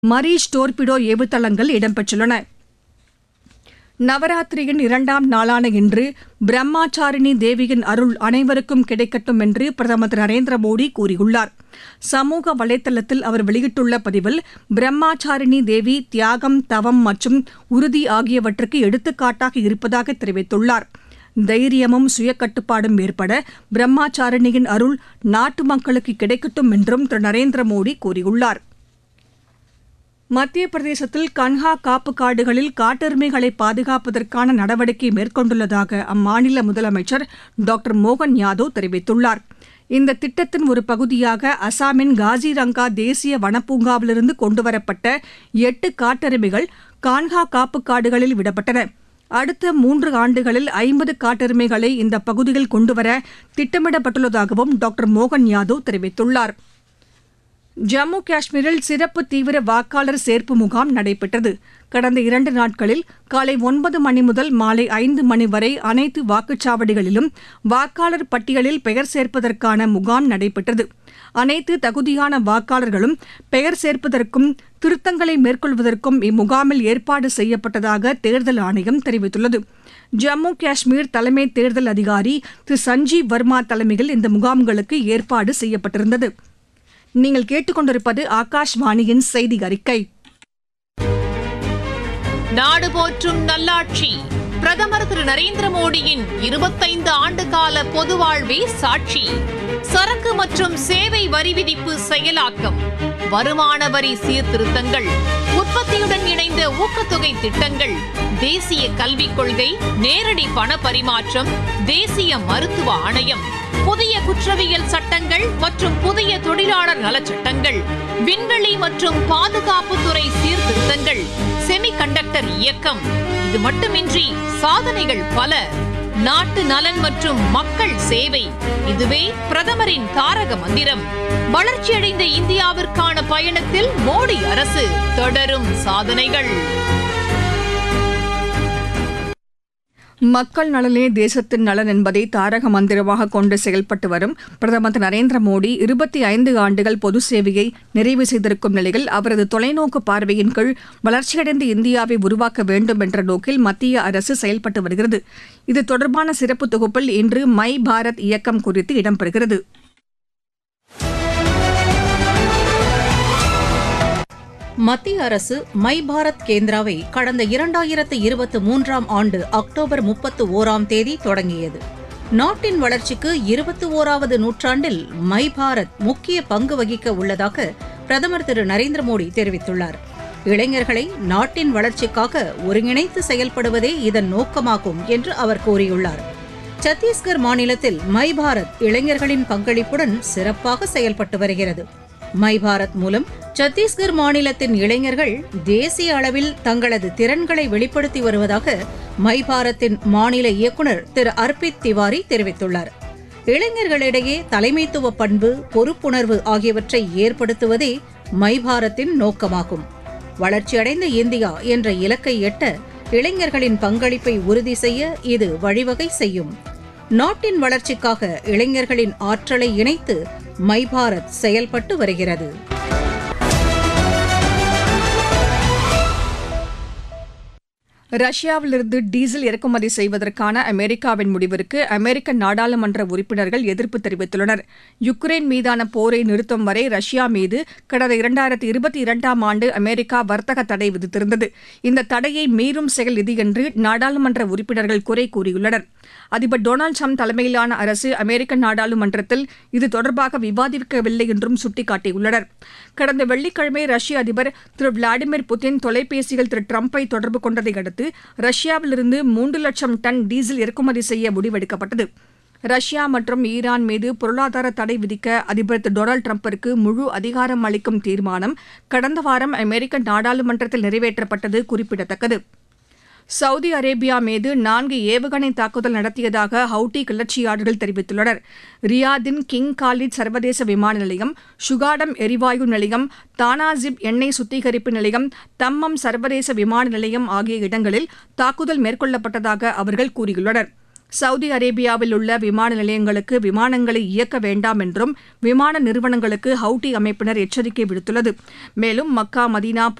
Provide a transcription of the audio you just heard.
மரீஷ் டோர்பிடோ ஏவுதளங்கள் இடம்பெற்றுள்ளன நவராத்திரியின் இரண்டாம் நாளான இன்று பிரம்மாச்சாரிணி தேவியின் அருள் அனைவருக்கும் கிடைக்கட்டும் என்று பிரதமர் திரு நரேந்திர மோடி கூறியுள்ளார் சமூக வலைதளத்தில் அவர் வெளியிட்டுள்ள பதிவில் பிரம்மாச்சாரிணி தேவி தியாகம் தவம் மற்றும் உறுதி ஆகியவற்றுக்கு எடுத்துக்காட்டாக இருப்பதாக தெரிவித்துள்ளார் தைரியமும் சுயக்கட்டுப்பாடும் ஏற்பட பிரம்மாச்சாரிணியின் அருள் நாட்டு மக்களுக்கு கிடைக்கட்டும் என்றும் திரு நரேந்திர மோடி கூறியுள்ளார் மத்திய பிரதேசத்தில் கன்ஹா காப்பு காடுகளில் காட்டெருமைகளை பாதுகாப்பதற்கான நடவடிக்கை மேற்கொண்டுள்ளதாக அம்மாநில முதலமைச்சர் டாக்டர் மோகன் யாதவ் தெரிவித்துள்ளார் இந்த திட்டத்தின் ஒரு பகுதியாக அசாமின் காசிரங்கா தேசிய வனப்பூங்காவிலிருந்து கொண்டுவரப்பட்ட எட்டு காட்டெருமைகள் கான்ஹா காப்பு காடுகளில் விடப்பட்டன அடுத்த மூன்று ஆண்டுகளில் ஐம்பது காட்டெருமைகளை இந்த பகுதியில் கொண்டுவர திட்டமிடப்பட்டுள்ளதாகவும் டாக்டர் மோகன் யாதவ் தெரிவித்துள்ளார் ஜம்மு காஷ்மீரில் சிறப்பு தீவிர வாக்காளர் சேர்ப்பு முகாம் நடைபெற்றது கடந்த இரண்டு நாட்களில் காலை ஒன்பது மணி முதல் மாலை ஐந்து மணி வரை அனைத்து வாக்குச்சாவடிகளிலும் வாக்காளர் பட்டியலில் பெயர் சேர்ப்பதற்கான முகாம் நடைபெற்றது அனைத்து தகுதியான வாக்காளர்களும் பெயர் சேர்ப்பதற்கும் திருத்தங்களை மேற்கொள்வதற்கும் இம்முகாமில் ஏற்பாடு செய்யப்பட்டதாக தேர்தல் ஆணையம் தெரிவித்துள்ளது ஜம்மு காஷ்மீர் தலைமை தேர்தல் அதிகாரி திரு சஞ்சீவ் வர்மா தலைமையில் இந்த முகாம்களுக்கு ஏற்பாடு செய்யப்பட்டிருந்தது நீங்கள் கேட்டுக்கொண்டிருப்பது ஆகாஷ்வாணியின் செய்தி அறிக்கை நாடு போற்றும் நல்லாட்சி பிரதமர் திரு நரேந்திர மோடியின் இருபத்தைந்து ஆண்டு கால பொது வாழ்வே சாட்சி சரக்கு மற்றும் சேவை வரி விதிப்பு செயலாக்கம் வருமான வரி சீர்திருத்தங்கள் உற்பத்தியுடன் இணைந்த ஊக்கத்தொகை திட்டங்கள் தேசிய கல்விக் கொள்கை நேரடி பண பரிமாற்றம் தேசிய மருத்துவ ஆணையம் புதிய குற்றவியல் சட்டங்கள் மற்றும் புதிய தொழிலாளர் நலச்சட்டங்கள் விண்வெளி மற்றும் பாதுகாப்புத்துறை சீர்திருத்தங்கள் செமிகண்டக்டர் இயக்கம் இது மட்டுமின்றி சாதனைகள் பல நாட்டு நலன் மற்றும் மக்கள் சேவை இதுவே பிரதமரின் தாரக மந்திரம் வளர்ச்சியடைந்த இந்தியாவிற்கான பயணத்தில் மோடி அரசு தொடரும் சாதனைகள் மக்கள் நலனே தேசத்தின் நலன் என்பதை தாரக மந்திரமாக கொண்டு செயல்பட்டு வரும் பிரதமர் திரு நரேந்திர மோடி இருபத்தி ஐந்து ஆண்டுகள் பொது சேவையை நிறைவு செய்திருக்கும் நிலையில் அவரது தொலைநோக்கு பார்வையின் கீழ் வளர்ச்சியடைந்த இந்தியாவை உருவாக்க வேண்டும் என்ற நோக்கில் மத்திய அரசு செயல்பட்டு வருகிறது இது தொடர்பான சிறப்பு தொகுப்பில் இன்று மை பாரத் இயக்கம் குறித்து இடம்பெறுகிறது மத்திய அரசு மை பாரத் கேந்திராவை கடந்த இரண்டாயிரத்து இருபத்தி மூன்றாம் ஆண்டு அக்டோபர் முப்பத்து ஓராம் தேதி தொடங்கியது நாட்டின் வளர்ச்சிக்கு இருபத்தி ஓராவது நூற்றாண்டில் மை பாரத் முக்கிய பங்கு வகிக்க உள்ளதாக பிரதமர் திரு நரேந்திர மோடி தெரிவித்துள்ளார் இளைஞர்களை நாட்டின் வளர்ச்சிக்காக ஒருங்கிணைத்து செயல்படுவதே இதன் நோக்கமாகும் என்று அவர் கூறியுள்ளார் சத்தீஸ்கர் மாநிலத்தில் மை பாரத் இளைஞர்களின் பங்களிப்புடன் சிறப்பாக செயல்பட்டு வருகிறது மை பாரத் மூலம் சத்தீஸ்கர் மாநிலத்தின் இளைஞர்கள் தேசிய அளவில் தங்களது திறன்களை வெளிப்படுத்தி வருவதாக மை பாரத்தின் மாநில இயக்குநர் திரு அர்பித் திவாரி தெரிவித்துள்ளார் இளைஞர்களிடையே தலைமைத்துவ பண்பு பொறுப்புணர்வு ஆகியவற்றை ஏற்படுத்துவதே மை பாரத்தின் நோக்கமாகும் வளர்ச்சியடைந்த இந்தியா என்ற இலக்கை எட்ட இளைஞர்களின் பங்களிப்பை உறுதி செய்ய இது வழிவகை செய்யும் நாட்டின் வளர்ச்சிக்காக இளைஞர்களின் ஆற்றலை இணைத்து மை பாரத் செயல்பட்டு வருகிறது ரஷ்யாவிலிருந்து டீசல் இறக்குமதி செய்வதற்கான அமெரிக்காவின் முடிவிற்கு அமெரிக்க நாடாளுமன்ற உறுப்பினர்கள் எதிர்ப்பு தெரிவித்துள்ளனர் யுக்ரைன் மீதான போரை நிறுத்தும் வரை ரஷ்யா மீது கடந்த இரண்டாயிரத்தி இருபத்தி இரண்டாம் ஆண்டு அமெரிக்கா வர்த்தக தடை விதித்திருந்தது இந்த தடையை மீறும் செயல் இது என்று நாடாளுமன்ற உறுப்பினர்கள் குறை கூறியுள்ளனர் அதிபர் டொனால்டு ட்ரம்ப் தலைமையிலான அரசு அமெரிக்க நாடாளுமன்றத்தில் இது தொடர்பாக விவாதிக்கவில்லை என்றும் சுட்டிக்காட்டியுள்ளனர் கடந்த வெள்ளிக்கிழமை ரஷ்ய அதிபர் திரு விளாடிமிர் புதின் தொலைபேசியில் திரு ட்ரம்பை தொடர்பு கொண்டதை அடுத்து ரஷ்யாவிலிருந்து மூன்று லட்சம் டன் டீசல் இறக்குமதி செய்ய முடிவெடுக்கப்பட்டது ரஷ்யா மற்றும் ஈரான் மீது பொருளாதார தடை விதிக்க அதிபர் திரு டொனால்டு டிரம்பிற்கு முழு அதிகாரம் அளிக்கும் தீர்மானம் கடந்த வாரம் அமெரிக்க நாடாளுமன்றத்தில் நிறைவேற்றப்பட்டது குறிப்பிடத்தக்கது சவுதி அரேபியா மீது நான்கு ஏவுகணை தாக்குதல் நடத்தியதாக ஹவுட்டி கிளர்ச்சியாளர்கள் தெரிவித்துள்ளனர் ரியாதின் கிங் காலித் சர்வதேச விமான நிலையம் சுகாடம் எரிவாயு நிலையம் தானாசிப் எண்ணெய் சுத்திகரிப்பு நிலையம் தம்மம் சர்வதேச விமான நிலையம் ஆகிய இடங்களில் தாக்குதல் மேற்கொள்ளப்பட்டதாக அவர்கள் கூறியுள்ளனர் சவுதி அரேபியாவில் உள்ள விமான நிலையங்களுக்கு விமானங்களை இயக்க வேண்டாம் என்றும் விமான நிறுவனங்களுக்கு ஹவுட்டி அமைப்பினர் எச்சரிக்கை விடுத்துள்ளது மேலும் மக்கா மதீனா